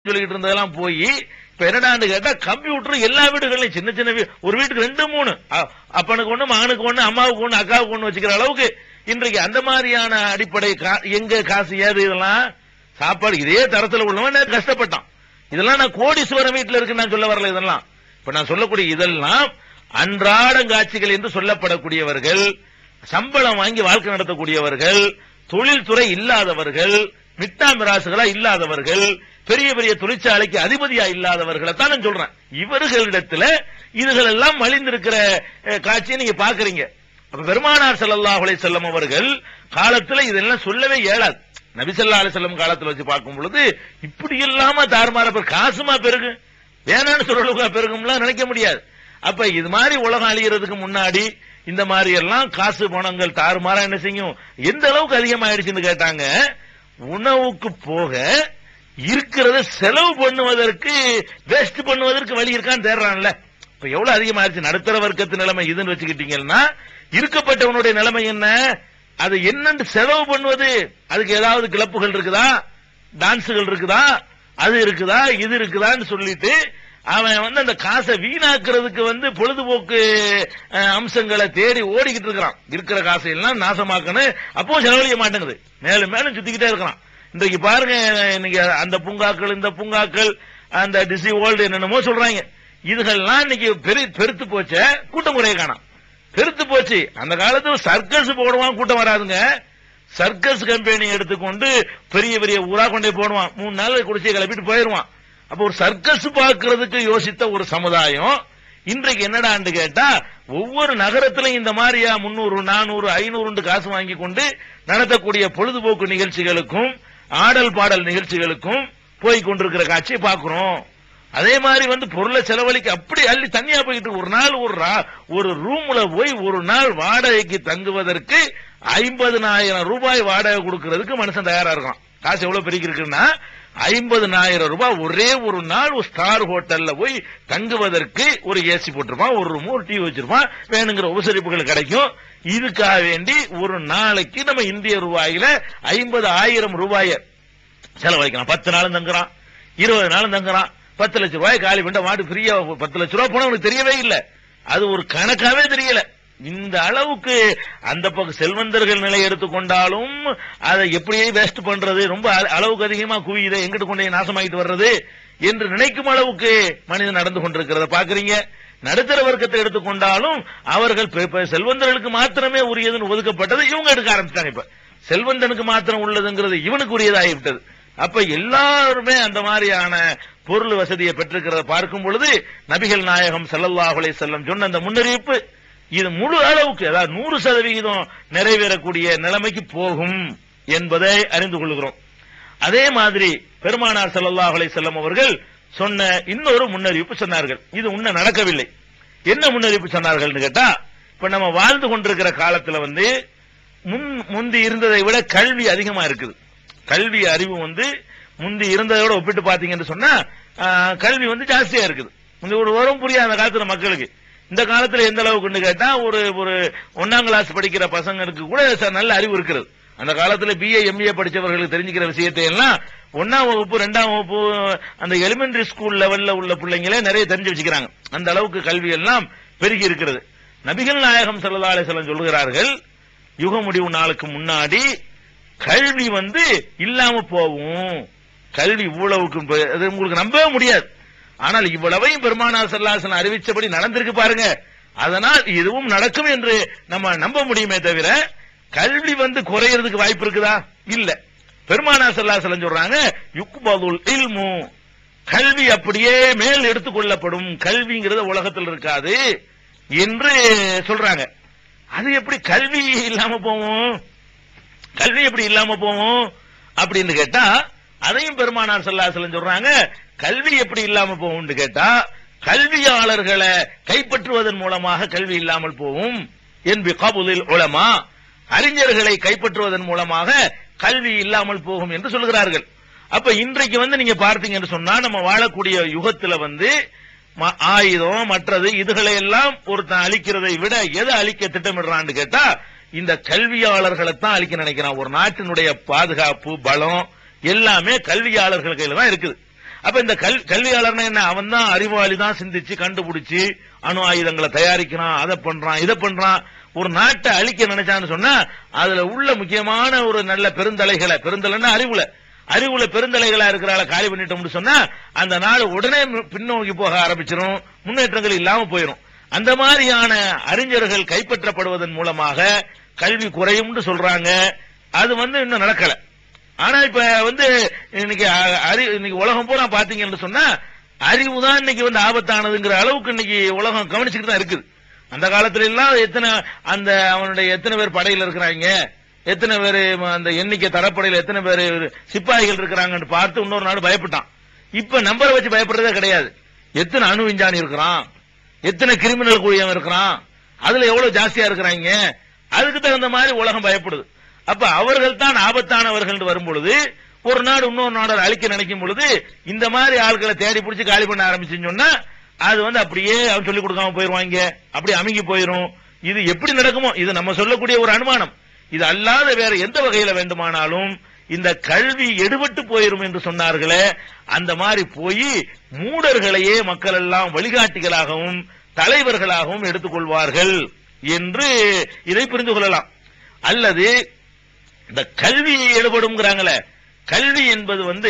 சொல்லிட்டு இருந்ததெல்லாம் போய் இப்ப என்னடான்னு கேட்டா கம்ப்யூட்டர் எல்லா வீடுகள்லயும் சின்ன சின்ன வீ- ஒரு வீட்டுக்கு ரெண்டு மூணு அ- அப்பனுக்கு ஒண்ணு மகனுக்கு ஒண்ணு அம்மாவுக்கு ஒண்ணு அக்காவுக்கு ஒண்ணு வச்சுக்கிற அளவுக்கு இன்றைக்கு அந்த மாதிரியான அடிப்படை கா- எங்க காசு ஏது இதெல்லாம் சாப்பாடு இதே தரத்துல உள்ளவன் நான் கஷ்டப்பட்டான் இதெல்லாம் நான் கோடீஸ்வரன் வீட்டுல இருக்கு நான் சொல்ல வரல இதெல்லாம் இப்ப நான் சொல்லக்கூடிய இதெல்லாம் அன்றாடங்காட்சிகள் என்று சொல்லப்படக்கூடியவர்கள் சம்பளம் வாங்கி வாழ்க்கை நடத்தக்கூடியவர்கள் தொழில்துறை இல்லாதவர்கள் மிட்டா மிராசுகளா இல்லாதவர்கள் பெரிய பெரிய தொழிற்சாலைக்கு அதிபதியா இல்லாதவர்களை தான் நான் சொல்றேன் இவர்களிடத்துல இதுகள் எல்லாம் மலிந்திருக்கிற அஹ், காட்சியை நீங்க பாக்குறீங்க அப்ப பெருமானார் ஸல்லல்லாஹு அலைஹி வஸல்லம் அவர்கள் காலத்துல இதெல்லாம் சொல்லவே இயலாது நபி ஸல்லல்லாஹு அலைஹி வஸல்லம் காலத்துல வச்சு பார்க்கும் பொழுது இப்படி இல்லாம தாறுமாற பெரு- காசுமா பெருகு வேணான்னு சொல்ற அளவுக்கு பெருகும்லாம் நினைக்க முடியாது அப்ப இது மாதிரி உலகம் அழியறதுக்கு முன்னாடி இந்த மாதிரி எல்லாம் காசு பணங்கள் தாறுமாறா என்ன செய்யும் எந்த அளவுக்கு அதிகமாயிடுச்சுன்னு கேட்டாங்க உணவுக்கு போக இருக்கிறத செலவு பண்ணுவதற்கு வேஸ்ட் பண்ணுவதற்கு வழி இருக்கான்னு தேடுறான்ல இப்ப எவ்வளவு அதிகமாயிருச்சு நடுத்தர வர்க்கத்து நிலைமை இதுன்னு வச்சுக்கிட்டீங்கன்னா இருக்கப்பட்டவனுடைய நிலைமை என்ன அது என்னன்னு செலவு பண்ணுவது அதுக்கு ஏதாவது கிளப்புகள் இருக்குதா டான்ஸுகள் இருக்குதா அது இருக்குதா இது இருக்குதான்னு சொல்லிட்டு அவன் வந்து அந்த காசை வீணாக்குறதுக்கு வந்து பொழுதுபோக்கு அஹ், அம்சங்களை தேடி ஓடிக்கிட்டு இருக்கிறான் இருக்கிற காசை எல்லாம் நாசமாக்கணும் அப்போ செலவழிக்க மாட்டேங்குது மேலும் மேலும் சுத்திக்கிட்டே இருக்கிறான் இன்றைக்கு பாருங்க இன்னைக்கு அந்த பூங்காக்கள் இந்த பூங்காக்கள் அந்த டிசி வேர்ல்டு என்னென்னமோ சொல்றாங்க இதுகள்லாம் இன்னைக்கு பெரு பெருத்து போச்ச கூட்டம் குறைய காணாம் பெருத்து போச்சு அந்த காலத்துல சர்க்கஸ் போடுவான் கூட்டம் வராதுங்க சர்க்கஸ் கம்பெனி எடுத்துக்கொண்டு பெரிய பெரிய ஊரா கொண்டே போடுவான் மூணு நாள் குடிசையை கிளப்பிட்டு போயிருவான் அப்ப ஒரு சர்க்கஸ் பார்க்கிறதுக்கு யோசித்த ஒரு சமுதாயம் இன்றைக்கு என்னடான்னு கேட்டா ஒவ்வொரு நகரத்திலும் இந்த மாதிரியா முன்னூறு நானூறு ஐநூறு காசு வாங்கி கொண்டு நடத்தக்கூடிய பொழுதுபோக்கு நிகழ்ச்சிகளுக்கும் ஆடல் பாடல் நிகழ்ச்சிகளுக்கும் போய் கொண்டிருக்கிற காட்சியை பார்க்கிறோம் அதே மாதிரி வந்து பொருளை செலவழிக்க அப்படி அள்ளி தனியா போயிட்டு ஒரு நாள் ஒரு ரா- ஒரு ரூம்ல போய் ஒரு நாள் வாடகைக்கு தங்குவதற்கு ஐம்பதுனாயிரம் ரூபாய் வாடகை கொடுக்கறதுக்கு மனுஷன் தயாரா இருக்கான் காசு எவ்வளவு பெருகி இருக்குன்னா ஐம்பதுனாயிரம் ரூபாய் ஒரே ஒரு நாள் ஒரு ஸ்டார் ஹோட்டல்ல போய் தங்குவதற்கு ஒரு ஏசி போட்டிருப்பான் ஒரு ரூம் ஒரு டிவி வச்சிருப்பான் வேணுங்கிற உபசரிப்புகள் கிடைக்கும் இதுக்காக வேண்டி ஒரு நாளைக்கு நம்ம இந்திய ரூபாயில ஐம்பது ஆயிரம் ரூபாய செலவழிக்கலாம் பத்து நாளும் தங்குறான் இருபது நாளும் தங்குறான் பத்து லட்சம் ரூபாய் காலி பண்ண மாட்டு ஃப்ரீயா பத்து லட்சம் ரூபாய் போனா அவனுக்கு தெரியவே இல்லை அது ஒரு கணக்காவே தெரியல இந்த அளவுக்கு அந்த பக்கம் செல்வந்தர்கள் நிலை எடுத்துக்கொண்டாலும் அதை எப்படியே வேஸ்ட் பண்றது ரொம்ப அ- அளவுக்கு அதிகமா குவியுது எங்கிட்டு கொண்டே நாசமாயிட்டு வர்றது என்று நினைக்கும் அளவுக்கு மனிதன் நடந்து கொண்டிருக்கிறத பாக்குறீங்க நடுத்தர வர்க்கத்தை எடுத்துக்கொண்டாலும் அவர்கள் பெ- பெ- செல்வந்தர்களுக்கு மாத்திரமே உரியதுன்னு ஒதுக்கப்பட்டது இவங்க எடுக்க ஆரம்பிச்சிட்டாங்க இப்ப செல்வந்தனுக்கு மாத்திரம் உள்ளதுங்கிறது இவனுக்கு உரியதாகிவிட்டது அப்ப எல்லாருமே அந்த மாதிரியான பொருள் வசதியை பெற்றிருக்கிறத பார்க்கும் பொழுது நபிகள் நாயகம் ஸல்லல்லாஹு அலைஹி வஸல்லம் சொன்ன அந்த முன்னறிவிப்பு இது முழு அளவுக்கு அதாவது நூறு சதவிகிதம் நிறைவேறக்கூடிய நிலைமைக்கு போகும் என்பதை அறிந்து கொள்கிறோம் அதே மாதிரி பெருமானார் ஸல்லல்லாஹு அலைஹி வஸல்லம் அவர்கள் சொன்ன இன்னொரு முன்னறிவிப்பு சொன்னார்கள் இது உன்ன நடக்கவில்லை என்ன முன்னறிவிப்பு சொன்னார்கள்னு கேட்டா இப்ப நம்ம வாழ்ந்து கொண்டிருக்கிற காலத்துல வந்து முன் முந்தி இருந்ததை விட கல்வி அதிகமா இருக்குது கல்வி அறிவு வந்து முந்தி இருந்ததோட ஒப்பிட்டு பாத்தீங்கன்னு சொன்னா ஆ, கல்வி வந்து ஜாஸ்தியா இருக்குது முந்தி ஒரு வரும் புரியாது அந்த காலத்துல மக்களுக்கு இந்த காலத்துல எந்த அளவுக்குன்னு கேட்டா ஒரு ஒரு ஒன்னாம் கிளாஸ் படிக்கிற பசங்களுக்கு கூட ச- நல்ல அறிவு இருக்கிறது அந்த காலத்துல பிஏ எம்ஏ படிச்சவர்களுக்கு தெரிஞ்சுக்கிற விஷயத்தை எல்லாம் ஒன்னாம் வகுப்பு ரெண்டாம் வகுப்பு அந்த எலிமெண்டரி ஸ்கூல் லெவல்ல உள்ள பிள்ளைங்களே நிறைய தெரிஞ்சு வச்சுக்கிறாங்க அந்த அளவுக்கு கல்வி எல்லாம் பெருகி இருக்கிறது நபிகள் நாயகம் ஸல்லல்லாஹு அலைஹி வஸல்லம் சொல்கிறார்கள் யுக முடிவு நாளுக்கு முன்னாடி கல்வி வந்து இல்லாம போகும் கல்வி இவ்வளவுக்கு ப- அது உங்களுக்கு நம்பவே முடியாது ஆனால் இவ்வளவையும் பெருமானார் சல்லாசன் அறிவிச்சபடி நடந்திருக்கு பாருங்க அதனால் இதுவும் நடக்கும் என்று நம்ம நம்ப முடியுமே தவிர கல்வி வந்து குறையறதுக்கு வாய்ப்பு இருக்குதா இல்ல பெருமானார் சல்லாசலம் சொல்றாங்க யுக்பதுல் இல்மு கல்வி அப்படியே மேல் எடுத்துக்கொள்ளப்படும் கல்விங்கிறது உலகத்தில் இருக்காது என்று சொல்றாங்க அது எப்படி கல்வி இல்லாம போகும் கல்வி எப்படி இல்லாம போகும் அப்படின்னு கேட்டா அதையும் பெருமானார் ஸல்லல்லாஹு சொல்றாங்க கல்வி எப்படி இல்லாம போகும்னு கேட்டா கல்வியாளர்களை கைப்பற்றுவதன் மூலமாக கல்வி இல்லாமல் போகும் என்பி கபுலில் உலமா அறிஞர்களை கைப்பற்றுவதன் மூலமாக கல்வி இல்லாமல் போகும் என்று சொல்கிறார்கள் அப்ப இன்றைக்கு வந்து நீங்க பார்த்தீங்கன்னு சொன்னா நம்ம வாழக்கூடிய யுகத்துல வந்து ம- ஆயுதம் மற்றது இதுகளை எல்லாம் ஒருத்தன் அழிக்கிறதை விட எதை அழிக்க திட்டமிடுறான்னு கேட்டா இந்த கல்வியாளர்களை தான் அழிக்க நினைக்கிறான் ஒரு நாட்டினுடைய பாதுகாப்பு பலம் எல்லாமே கல்வியாளர்கள் கையில தான் இருக்குது அப்ப இந்த கல் கல்வியாளர்னா என்ன அவன் தான் அறிவாளி தான் சிந்திச்சு கண்டுபிடிச்சு அணு ஆயுதங்களை தயாரிக்கிறான் அதை பண்றான் இதை பண்றான் ஒரு நாட்டை அழிக்க நினைச்சான்னு சொன்னா அதுல உள்ள முக்கியமான ஒரு நல்ல பெருந்தலைகளை பெருந்தலைன்னா அறிவுல அறிவுல பெருந்தலைகளா இருக்கிறால காலி பண்ணிட்டோம்னு சொன்னா அந்த நாடு உடனே பின்னோக்கி போக ஆரம்பிச்சிடும் முன்னேற்றங்கள் இல்லாம போயிடும் அந்த மாதிரியான அறிஞர்கள் கைப்பற்றப்படுவதன் மூலமாக கல்வி குறையும்னு சொல்றாங்க அது வந்து இன்னும் நடக்கல ஆனா இப்ப வந்து இன்னைக்கு அ- அறி- இன்னைக்கு உலகம் பூரா பாத்தீங்கன்னு சொன்னா அறிவு தான் இன்னைக்கு வந்து ஆபத்தானதுங்கிற அளவுக்கு இன்னைக்கு உலகம் கவனிச்சுக்கிட்டு தான் இருக்குது அந்த காலத்துல எல்லாம் எத்தனை அந்த அவனுடைய எத்தனை பேர் படையில இருக்கிறாங்க எத்தனை பேர் அந்த எண்ணிக்கை தரப்படையில எத்தனை பேர் சிப்பாய்கள் இருக்கிறாங்கன்னு பார்த்து இன்னொரு நாடு பயப்பட்டான் இப்ப நம்பரை வச்சு பயப்படுறதே கிடையாது எத்தனை அணு விஞ்ஞானி இருக்கிறான் எத்தனை கிரிமினல் கூடியவன் இருக்கிறான் அதுல எவ்வளவு ஜாஸ்தியா இருக்கிறாங்க அதுக்கு தகுந்த மாதிரி உலகம் பயப்படுது அப்ப அவர்கள் தான் ஆபத்தானவர்கள் வரும் பொழுது ஒரு நாடு இன்னொரு நாடு அழிக்க நினைக்கும் பொழுது இந்த மாதிரி ஆட்களை தேடி பிடிச்சு காலி பண்ண ஆரம்பிச்சுன்னு சொன்னா அது வந்து அப்படியே அவன் சொல்லிக் கொடுக்காம போயிருவாங்க அப்படி அமுங்கி போயிரும் இது எப்படி நடக்குமோ இது நம்ம சொல்லக்கூடிய ஒரு அனுமானம் இது அல்லாத வேற எந்த வகையில வேண்டுமானாலும் இந்த கல்வி எடுபட்டு போயிரும் என்று சொன்னார்களே அந்த மாதிரி போய் மூடர்களையே மக்கள் எல்லாம் வழிகாட்டிகளாகவும் தலைவர்களாகவும் எடுத்துக்கொள்வார்கள் என்று இதை புரிந்து கொள்ளலாம் அல்லது இந்த கல்வி எடுபடுங்கிறாங்களே கல்வி என்பது வந்து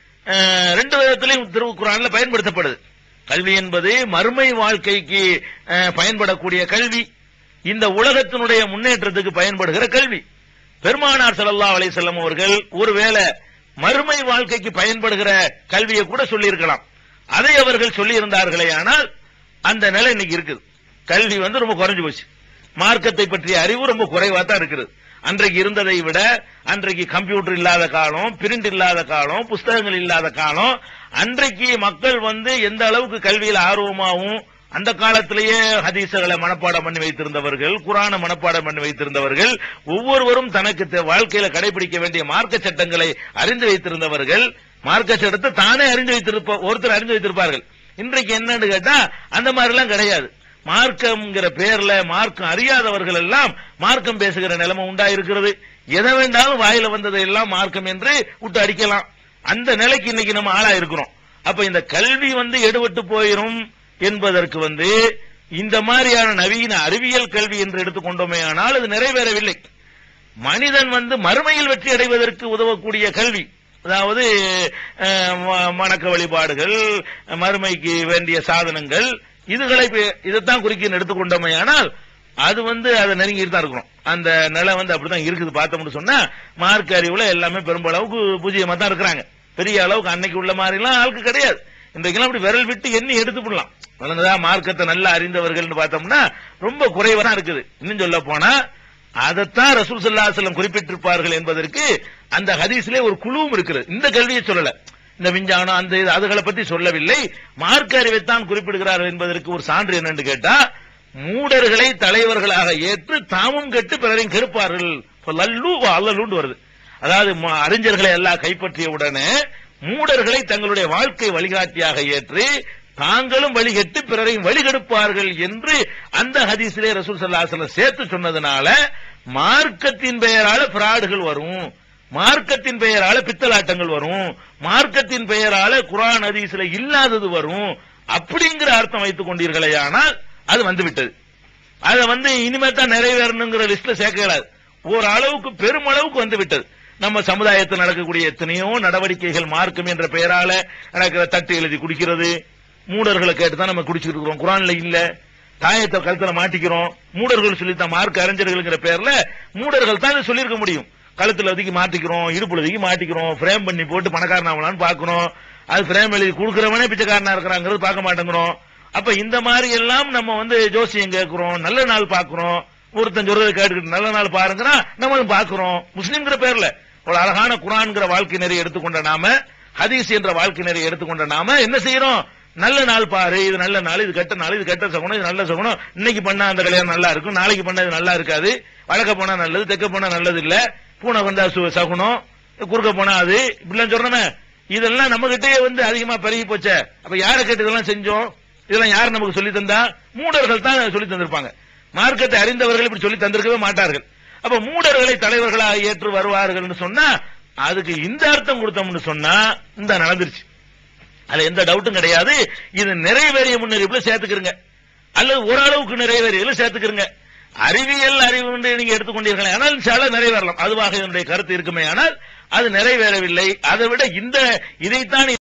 அஹ், ரெண்டு விதத்திலையும் திருக்குறான்ல பயன்படுத்தப்படுது கல்வி என்பது மறுமை வாழ்க்கைக்கு அஹ், பயன்படக்கூடிய கல்வி இந்த உலகத்தினுடைய முன்னேற்றத்துக்கு பயன்படுகிற கல்வி பெருமானார் ஸல்லல்லாஹு அலைஹி வஸல்லம் அவர்கள் ஒருவேளை மறுமை வாழ்க்கைக்கு பயன்படுகிற கல்வியை கூட சொல்லியிருக்கலாம் அதை அவர்கள் சொல்லி இருந்தார்களே ஆனால் அந்த நிலை இன்னைக்கு இருக்குது கல்வி வந்து ரொம்ப குறைஞ்சு போச்சு மார்க்கத்தை பற்றிய அறிவு ரொம்ப குறைவா தான் இருக்குது அன்றைக்கு இருந்ததை விட அன்றைக்கு கம்ப்யூட்டர் இல்லாத காலம் பிரிண்ட் இல்லாத காலம் புஸ்தகங்கள் இல்லாத காலம் அன்றைக்கு மக்கள் வந்து எந்த அளவுக்கு கல்வியில் ஆர்வமாகவும் அந்த காலத்திலேயே ஹதீசுகளை மனப்பாடம் பண்ணி வைத்திருந்தவர்கள் குரான மனப்பாடம் பண்ணி வைத்திருந்தவர்கள் ஒவ்வொருவரும் தனக்கு தே- வாழ்க்கையில கடைபிடிக்க வேண்டிய மார்க்க சட்டங்களை அறிந்து வைத்திருந்தவர்கள் மார்க்க சட்டத்தை தானே அறிந்து வைத்திருப்ப ஒருத்தர் அறிந்து வைத்திருப்பார்கள் இன்றைக்கு என்னன்னு கேட்டா அந்த மாதிரி எல்லாம் கிடையாது மார்க்கம்ங்கிற பேர்ல மார்க்கம் அறியாதவர்கள் எல்லாம் மார்க்கம் பேசுகிற நிலைமை உண்டாயிருக்கிறது எதை வேண்டாலும் வாயில வந்ததை எல்லாம் மார்க்கம் என்று விட்டு அடிக்கலாம் அந்த நிலைக்கு இன்னைக்கு நம்ம ஆளா இருக்கிறோம் அப்ப இந்த கல்வி வந்து எடுபட்டு போயிரும் என்பதற்கு வந்து இந்த மாதிரியான நவீன அறிவியல் கல்வி என்று எடுத்துக்கொண்டோமே ஆனால் அது நிறைவேறவில்லை மனிதன் வந்து மறுமையில் வெற்றி அடைவதற்கு உதவக்கூடிய கல்வி அதாவது அஹ், ம- வணக்க வழிபாடுகள் மறுமைக்கு வேண்டிய சாதனங்கள் இதுகளை பே- இதைத்தான் குறிக்க எடுத்துக்கொண்டோமே ஆனால் அது வந்து அதை நெருங்கிட்டு தான் இருக்கிறோம் அந்த நிலை வந்து அப்படிதான் இருக்குது பார்த்தோம்னு சொன்னா மார்க் அறிவுல எல்லாமே பெரும்பளவுக்கு பூஜ்ஜியமா தான் இருக்கிறாங்க பெரிய அளவுக்கு அன்னைக்கு உள்ள மாதிரி எல்லாம் ஆளுக்கு கிடையாது இன்றைக்கெல்லாம் அப்படி விரல் விட்டு எண்ணி எடுத்து போடலாம் வளர்ந்ததா மார்க்கத்தை நல்லா அறிந்தவர்கள்னு பார்த்தோம்னா ரொம்ப குறைவா தான் இருக்குது இன்னும் சொல்ல போனா அதைத்தான் ரசூல் ஸல்லல்லாஹு அலைஹி வஸல்லம் குறிப்பிட்டிருப்பார்கள் என்பதற்கு அந்த ஹதீஸ்லே ஒரு குழுவும் இருக்கிறது இந்த கல்வியை சொல்லல இந்த விஞ்ஞானம் அந்த இது அதுகளை பத்தி சொல்லவில்லை மார்க்க அறிவைத்தான் குறிப்பிடுகிறார்கள் என்பதற்கு ஒரு சான்று என்னன்னு கேட்டா மூடர்களை தலைவர்களாக ஏற்று தாமும் கெட்டு பிறரையும் கெடுப்பார்கள் இப்ப லல்லு வ அல்லலுன்னு வருது அதாவது ம- அறிஞர்களை எல்லாம் கைப்பற்றிய உடனே மூடர்களை தங்களுடைய வாழ்க்கை வழிகாட்டியாக ஏற்று தாங்களும் வழிகெட்டு பிறரையும் வழிகெடுப்பார்கள் என்று அந்த ஹதீஸிலே ரசூல் ஸல்லல்லாஹு அலைஹி வஸல்லம் சேர்த்து சொன்னதுனால மார்க்கத்தின் பெயரால பிராடுகள் வரும் மார்க்கத்தின் பெயரால பித்தலாட்டங்கள் வரும் மார்க்கத்தின் பெயரால குர்ஆன் ஹதீஸ்ல இல்லாதது வரும் அப்படிங்கிற அர்த்தம் வைத்துக் கொண்டீர்களே ஆனால் அது வந்துவிட்டது அதை வந்து இனிமே தான் நிறைவேறணுங்கிற லிஸ்ட்ல சேர்க்க இயலாது ஒரு அளவுக்கு பெருமளவுக்கு வந்து விட்டது நம்ம சமுதாயத்தில் நடக்கக்கூடிய எத்தனையோ நடவடிக்கைகள் மார்க்கம் என்ற பெயரால நடக்கிற தட்டு எழுதி குடிக்கிறது மூடர்களை கேட்டு தான் நம்ம குடிச்சிட்டு இருக்கிறோம் குரான்ல இல்ல தாயத்தை கழுத்துல மாட்டிக்கிறோம் மூடர்கள் சொல்லித்தான் மார்க் அறிஞர்கள்ங்கிற பேர்ல மூடர்கள் தான் இதை சொல்லியிருக்க முடியும் கழுத்துல ஒதுக்கி மாட்டிக்கிறோம் இடுப்புல ஒதுக்கி மாட்டிக்கிறோம் ஃப்ரேம் பண்ணி போட்டு பணக்காரன் ஆகலாம்னு பாக்குறோம் அது ஃப்ரேம் எழுதி கொடுக்கறவனே பிச்சைக்காரனா இருக்கிறாங்கிறது பார்க்க மாட்டேங்கிறோம் அப்ப இந்த மாதிரி எல்லாம் நம்ம வந்து ஜோசியம் கேட்கிறோம் நல்ல நாள் பாக்குறோம் ஒருத்தன் சொல்றதை கேட்டுக்கிட்டு நல்ல நாள் பாருங்கிறா நம்மளும் பாக்குறோம் முஸ்லிம்ங்கிற பேர்ல ஒரு அழகான குரான்ங்கிற வாழ்க்கை நெறி எடுத்துக்கொண்ட நாம ஹதீஸ் என்ற வாழ்க்கை நெறி எடுத்துக்கொண்ட நாம என்ன செய்யறோம் நல்ல நாள் பாரு இது நல்ல நாள் இது கெட்ட நாள் இது கெட்ட சகுனம் இது நல்ல சகுனம் இன்னைக்கு பண்ணா அந்த கல்யாணம் நல்லா இருக்கும் நாளைக்கு பண்ணா இது நல்லா இருக்காது வழக்க போனா நல்லது தெக்க போனா நல்லது இல்ல பூனை வந்தா சு- சகுனம் குறுக்க போனா அது இப்படிலாம் சொல்றோமே இதெல்லாம் நம்ம கிட்டே வந்து அதிகமா பெருகி போச்சே அப்ப யாரை கேட்டு இதெல்லாம் செஞ்சோம் இதெல்லாம் யார் நமக்கு சொல்லி தந்தா மூடர்கள் தான் சொல்லி தந்திருப்பாங்க மார்க்கத்தை அறிந்தவர்கள் இப்படி சொல்லி தந்திருக்கவே மாட்டார்கள் அப்ப மூடர்களை தலைவர்களாக ஏற்று வருவார்கள்னு சொன்னா அதுக்கு இந்த அர்த்தம் கொடுத்தோம்னு சொன்னா இந்த நடந்துருச்சு அதுல எந்த டவுட்டும் கிடையாது இது நிறைவேறிய முன்னறிவுல சேர்த்துக்கிறங்க அல்லது ஓரளவுக்கு நிறைவேறியதுல சேர்த்துக்கிறங்க அறிவியல் அறிவு என்று நீங்க எடுத்துக்கொண்டீர்கள் ஆனால் சில நிறைவேறலாம் அதுவாக என்னுடைய கருத்து இருக்குமே ஆனால் அது நிறைவேறவில்லை அதை விட இந்த இதைத்தான்